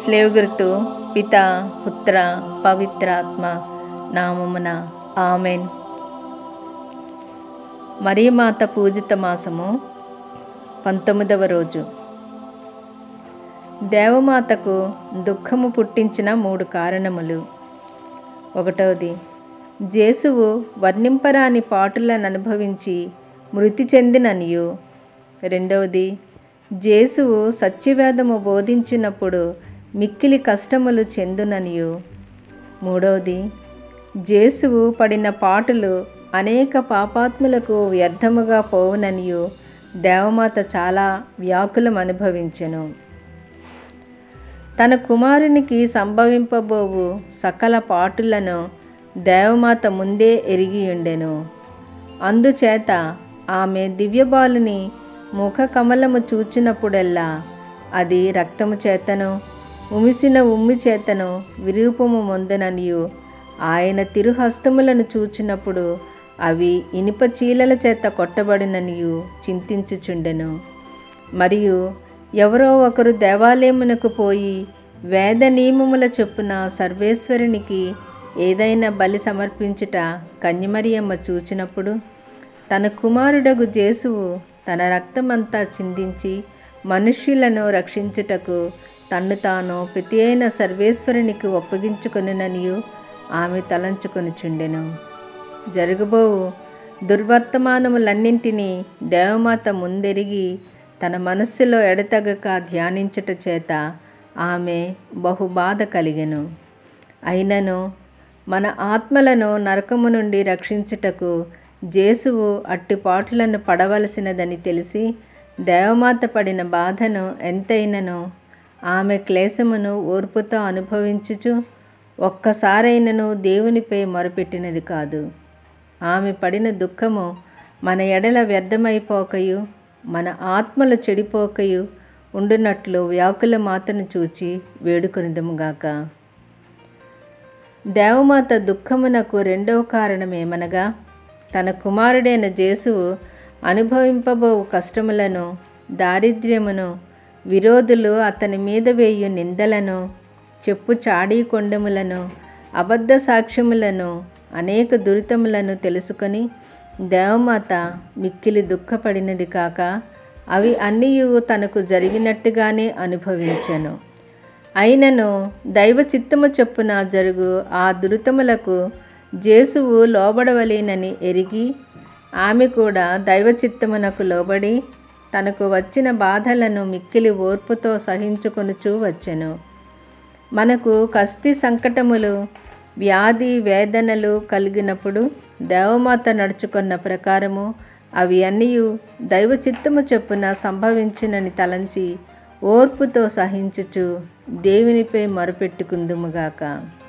slave గుర్తు పిత పుత్ర పవిత్రాత్మ నామమున ఆమెన్ మరియమాత పూజిత మాసము పంతొమ్మిదవ రోజు దేవమాతకు దుఃఖము పుట్టించిన మూడు కారణములు ఒకటవది జేసువు వర్ణింపరాని పాటులను అనుభవించి మృతి చెందిననియు రెండవది జేసువు సత్యవేదము బోధించినప్పుడు మిక్కిలి కష్టములు చెందుననియు మూడవది జేసువు పడిన పాటులు అనేక పాపాత్ములకు వ్యర్థముగా పోవుననియు దేవమాత చాలా వ్యాకులం అనుభవించెను తన కుమారునికి సంభవింపబోవు సకల పాటులను దేవమాత ముందే ఎరిగియుండెను అందుచేత ఆమె దివ్యబాలుని ముఖ కమలము చూచినప్పుడెల్లా అది రక్తము చేతను ఉమిసిన ఉమ్మి చేతను విరూపము మొందననియు ఆయన తిరుహస్తములను చూచినప్పుడు అవి ఇనుప చీలల చేత కొట్టబడిననియు చింతించుచుండెను మరియు ఎవరో ఒకరు దేవాలయమునకు పోయి వేద నియమముల చొప్పున సర్వేశ్వరునికి ఏదైనా బలి సమర్పించుట కన్యమరియమ్మ చూచినప్పుడు తన కుమారుడగు జేసువు తన రక్తమంతా చిందించి మనుష్యులను రక్షించుటకు తన్ను తాను ప్రతి అయిన సర్వేశ్వరునికి ఒప్పగించుకొనుననియు ఆమె తలంచుకొనుచుండెను జరగబోవు దుర్వర్తమానములన్నింటినీ దేవమాత ముందెరిగి తన మనస్సులో ఎడతగక ధ్యానించుట చేత ఆమె బహుబాధ కలిగెను అయినను మన ఆత్మలను నరకము నుండి రక్షించుటకు జేసువు అట్టిపాట్లను పడవలసినదని తెలిసి దేవమాత పడిన బాధను ఎంతైనను ఆమె క్లేశమును ఓర్పుతో అనుభవించుచు ఒక్కసారైనను దేవునిపై మొరపెట్టినది కాదు ఆమె పడిన దుఃఖము మన ఎడల వ్యర్థమైపోకయు మన ఆత్మలు చెడిపోకయు ఉండునట్లు వ్యాకుల మాతను చూచి వేడుకొనిదముగాక దేవమాత దుఃఖమునకు రెండవ కారణమేమనగా తన కుమారుడైన జేసువు అనుభవింపబో కష్టములను దారిద్ర్యమును విరోధులు అతని మీద వేయు నిందలను చెప్పు చాడీ కొండములను అబద్ధ సాక్ష్యములను అనేక దురితములను తెలుసుకొని దేవమాత మిక్కిలి దుఃఖపడినది కాక అవి అన్నీ తనకు జరిగినట్టుగానే అనుభవించెను అయినను దైవ చిత్తము చొప్పున జరుగు ఆ దురితములకు జేసువు లోబడవలేనని ఎరిగి ఆమె కూడా దైవ చిత్తమునకు లోబడి తనకు వచ్చిన బాధలను మిక్కిలి ఓర్పుతో సహించుకొనుచూ వచ్చెను మనకు కస్తి సంకటములు వ్యాధి వేదనలు కలిగినప్పుడు దేవమాత నడుచుకున్న ప్రకారము అవి అన్నీ దైవ చిత్తము చొప్పున సంభవించునని తలంచి ఓర్పుతో సహించుచు దేవునిపై మొరపెట్టుకుందుముగాక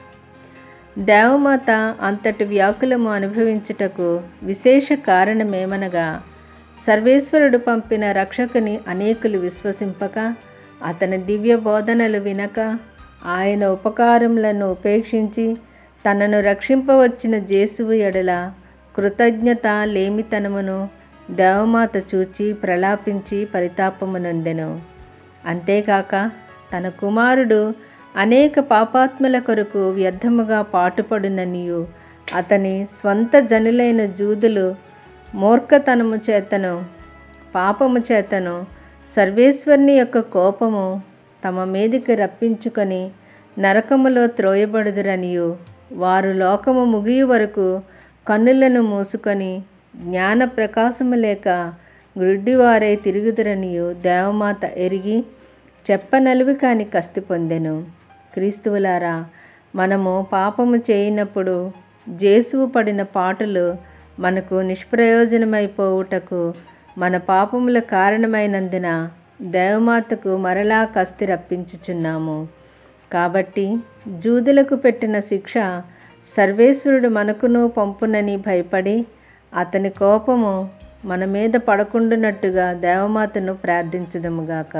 దేవమాత అంతటి వ్యాకులము అనుభవించుటకు విశేష కారణమేమనగా సర్వేశ్వరుడు పంపిన రక్షకుని అనేకులు విశ్వసింపక అతని దివ్య బోధనలు వినక ఆయన ఉపకారములను ఉపేక్షించి తనను రక్షింపవచ్చిన జేసువు ఎడల కృతజ్ఞత లేమితనమును దేవమాత చూచి ప్రలాపించి పరితాపమునొందెను అంతేకాక తన కుమారుడు అనేక పాపాత్ముల కొరకు వ్యర్థముగా పాటుపడుననియు అతని స్వంత జనులైన జూదులు మూర్ఖతనము చేతను పాపము చేతను సర్వేశ్వరుని యొక్క కోపము తమ మీదికి రప్పించుకొని నరకములో త్రోయబడుదురనియు వారు లోకము ముగియు వరకు కన్నులను మూసుకొని జ్ఞాన ప్రకాశము లేక గ్రుడ్డివారై తిరుగుదురనియు దేవమాత ఎరిగి చెప్పనలువి కాని కస్తి పొందెను క్రీస్తువులారా మనము పాపము చేయనప్పుడు జేసువు పడిన పాటలు మనకు నిష్ప్రయోజనమైపోవుటకు మన పాపముల కారణమైనందున దేవమాతకు మరలా కస్తి రప్పించుచున్నాము కాబట్టి జూదులకు పెట్టిన శిక్ష సర్వేశ్వరుడు మనకును పంపునని భయపడి అతని కోపము మన మీద పడకుండునట్టుగా దేవమాతను ప్రార్థించదముగాక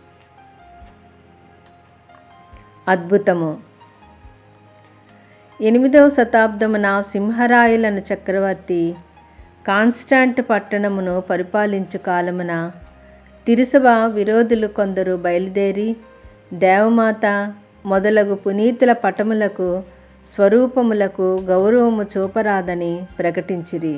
అద్భుతము ఎనిమిదవ శతాబ్దమున సింహరాయులను చక్రవర్తి కాన్స్టాంట్ పట్టణమును పరిపాలించు కాలమున తిరుసభ విరోధులు కొందరు బయలుదేరి దేవమాత మొదలగు పునీతుల పటములకు స్వరూపములకు గౌరవము చూపరాదని ప్రకటించిరి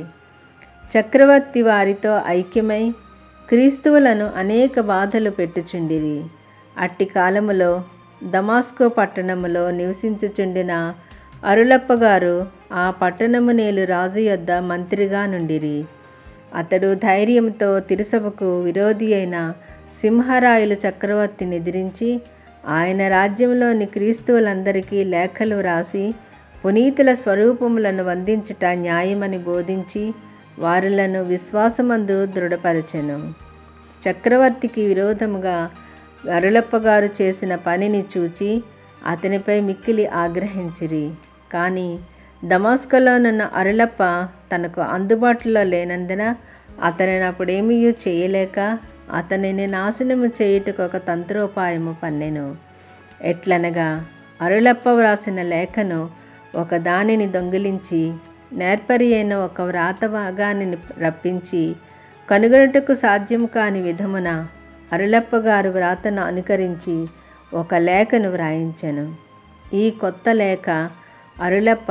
చక్రవర్తి వారితో ఐక్యమై క్రీస్తువులను అనేక బాధలు పెట్టుచుండిరి అట్టి కాలములో దమాస్కో పట్టణములో నివసించుచుండిన అరులప్ప గారు ఆ పట్టణము నేలు రాజు యొద్ద మంత్రిగా నుండిరి అతడు ధైర్యంతో తిరుసభకు విరోధి అయిన సింహరాయులు చక్రవర్తిని ఎదిరించి ఆయన రాజ్యంలోని క్రీస్తువులందరికీ లేఖలు వ్రాసి పునీతుల స్వరూపములను వందించుట న్యాయమని బోధించి వారులను విశ్వాసమందు దృఢపరచెను చక్రవర్తికి విరోధముగా అరులప్ప గారు చేసిన పనిని చూచి అతనిపై మిక్కిలి ఆగ్రహించిరి కానీ దమాస్కోలోనున్న అరులప్ప తనకు అందుబాటులో లేనందున అతనిని అప్పుడేమీ చేయలేక అతనిని నాశనము చేయుటకు ఒక తంత్రోపాయము పన్నెను ఎట్లనగా అరులప్ప వ్రాసిన లేఖను ఒక దానిని దొంగిలించి నేర్పరి అయిన ఒక వ్రాత భాగాన్ని రప్పించి కనుగొనుటకు సాధ్యం కాని విధమున అరులప్ప గారు వ్రాతను అనుకరించి ఒక లేఖను వ్రాయించెను ఈ కొత్త లేఖ అరులప్ప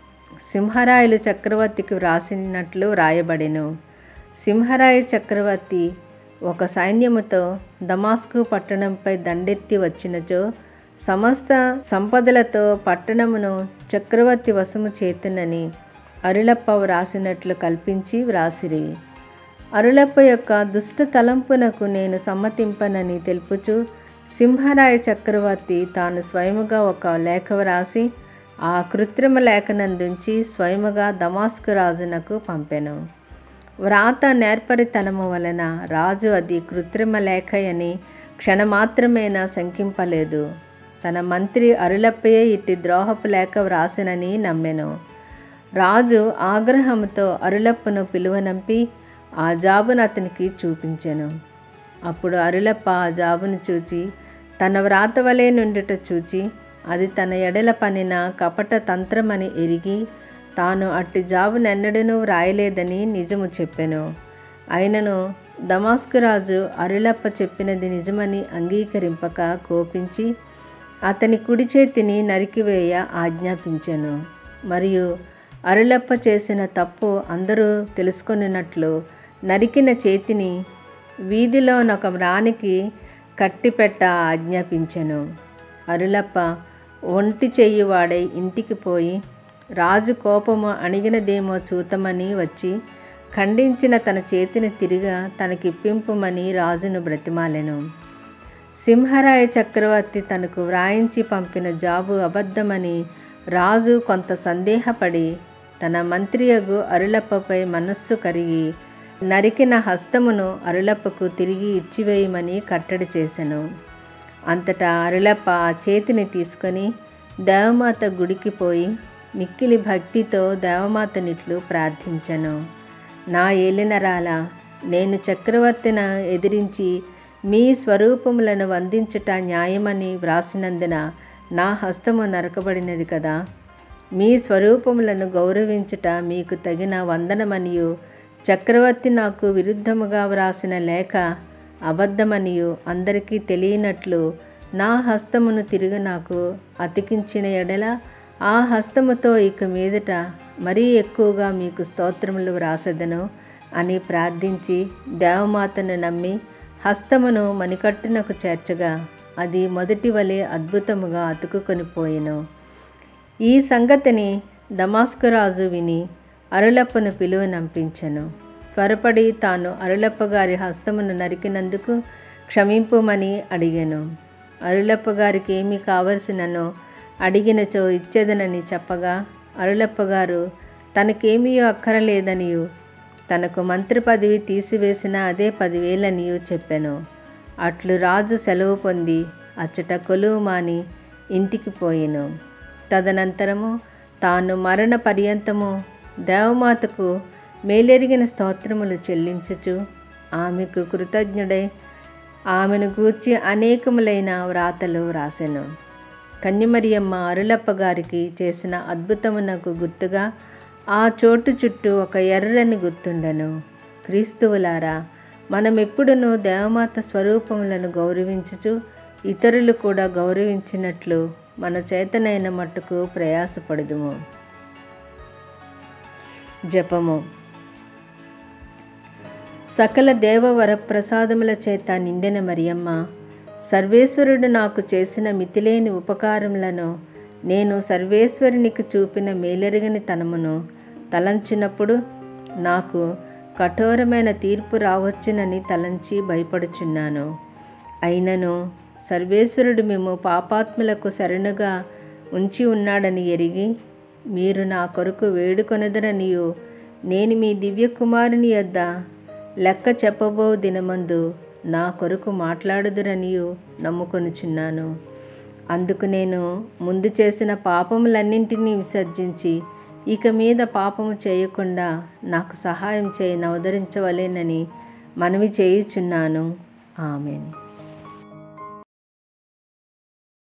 సింహరాయలు చక్రవర్తికి వ్రాసినట్లు వ్రాయబడెను సింహరాయ చక్రవర్తి ఒక సైన్యముతో దమాస్కు పట్టణంపై దండెత్తి వచ్చినచో సమస్త సంపదలతో పట్టణమును చక్రవర్తి వశము చేతునని అరులప్ప వ్రాసినట్లు కల్పించి వ్రాసిరి అరులప్ప యొక్క దుష్ట తలంపునకు నేను సమ్మతింపనని తెలుపుచు సింహరాయ చక్రవర్తి తాను స్వయముగా ఒక లేఖ వ్రాసి ఆ కృత్రిమ లేఖనందుంచి స్వయముగా దమాస్కు రాజునకు పంపెను వ్రాత నేర్పరితనము వలన రాజు అది కృత్రిమ లేఖయని క్షణమాత్రమేన శంకింపలేదు తన మంత్రి అరులప్పయే ఇట్టి ద్రోహపు లేఖ వ్రాసినని నమ్మెను రాజు ఆగ్రహంతో అరులప్పను పిలువనంపి ఆ జాబును అతనికి చూపించెను అప్పుడు అరులప్ప ఆ జాబును చూచి తన వ్రాత వలె నుండుట చూచి అది తన ఎడల పనిన కపట తంత్రమని ఎరిగి తాను అట్టి జాబునెన్నడూ వ్రాయలేదని నిజము చెప్పెను అయినను దమాస్కు రాజు అరులప్ప చెప్పినది నిజమని అంగీకరింపక కోపించి అతని కుడి చేతిని నరికివేయ ఆజ్ఞాపించెను మరియు అరులప్ప చేసిన తప్పు అందరూ తెలుసుకొనినట్లు నరికిన చేతిని వీధిలోనొక రానికి కట్టిపెట్ట ఆజ్ఞాపించెను అరులప్ప ఒంటి చెయ్యివాడై ఇంటికి పోయి రాజు కోపము అణిగినదేమో చూతమని వచ్చి ఖండించిన తన చేతిని తిరిగా తనకిప్పింపుమని రాజును బ్రతిమాలెను సింహరాయ చక్రవర్తి తనకు వ్రాయించి పంపిన జాబు అబద్ధమని రాజు కొంత సందేహపడి తన మంత్రియగు అరులప్పపై మనస్సు కరిగి నరికిన హస్తమును అరులప్పకు తిరిగి ఇచ్చివేయమని కట్టడి చేసెను అంతటా అరులప్ప ఆ చేతిని తీసుకొని దేవమాత గుడికి పోయి మిక్కిలి భక్తితో దేవమాతనిట్లు ప్రార్థించెను నా ఏలినరాల నేను చక్రవర్తిన ఎదిరించి మీ స్వరూపములను వందించుట న్యాయమని వ్రాసినందున నా హస్తము నరకబడినది కదా మీ స్వరూపములను గౌరవించుట మీకు తగిన వందనమనియు చక్రవర్తి నాకు విరుద్ధముగా వ్రాసిన లేఖ అబద్ధమనియు అందరికీ తెలియనట్లు నా హస్తమును తిరిగి నాకు అతికించిన ఎడల ఆ హస్తముతో ఇక మీదట మరీ ఎక్కువగా మీకు స్తోత్రములు వ్రాసెదను అని ప్రార్థించి దేవమాతను నమ్మి హస్తమును మణికట్టునకు చేర్చగా అది మొదటి వలె అద్భుతముగా అతుకుకొని పోయెను ఈ సంగతిని దమాస్కు రాజు విని అరులప్పను పిలువనంపించెను త్వరపడి తాను అరులప్ప గారి హస్తమును నరికినందుకు క్షమింపుమని అడిగాను అరులప్ప గారికి ఏమి కావలసిననో అడిగినచో ఇచ్చేదనని చెప్పగా అరులప్ప గారు తనకేమీయో అక్కరలేదనియు తనకు మంత్రి పదవి తీసివేసిన అదే పదివేలనియు చెప్పెను అట్లు రాజు సెలవు పొంది అచ్చట కొలువు మాని ఇంటికి పోయెను తదనంతరము తాను మరణ పర్యంతము దేవమాతకు మేలెరిగిన స్తోత్రములు చెల్లించుచు ఆమెకు కృతజ్ఞుడై ఆమెను గూర్చి అనేకములైన వ్రాతలు వ్రాసెను కన్యమరియమ్మ అరులప్ప గారికి చేసిన అద్భుతమునకు గుర్తుగా ఆ చోటు చుట్టూ ఒక ఎర్రని గుర్తుండెను క్రీస్తువులారా మనం ఎప్పుడునూ దేవమాత స్వరూపములను గౌరవించుచు ఇతరులు కూడా గౌరవించినట్లు మన చేతనైన మట్టుకు ప్రయాసపడుదుము జపము సకల దేవవర ప్రసాదముల చేత నిండిన మరియమ్మ సర్వేశ్వరుడు నాకు చేసిన మితిలేని ఉపకారములను నేను సర్వేశ్వరునికి చూపిన మేలెరగని తనమును తలంచినప్పుడు నాకు కఠోరమైన తీర్పు రావచ్చునని తలంచి భయపడుచున్నాను అయినను సర్వేశ్వరుడు మేము పాపాత్ములకు శరణుగా ఉంచి ఉన్నాడని ఎరిగి మీరు నా కొరకు వేడుకొనదరనియు నేను మీ దివ్య కుమారుని యొద్ద లెక్క చెప్పబో దినమందు నా కొరకు మాట్లాడుదురనియు నమ్ముకొనుచున్నాను అందుకు నేను ముందు చేసిన పాపములన్నింటినీ విసర్జించి ఇక మీద పాపము చేయకుండా నాకు సహాయం చేయని అవతరించవలేనని మనవి చేయుచున్నాను ఆమెను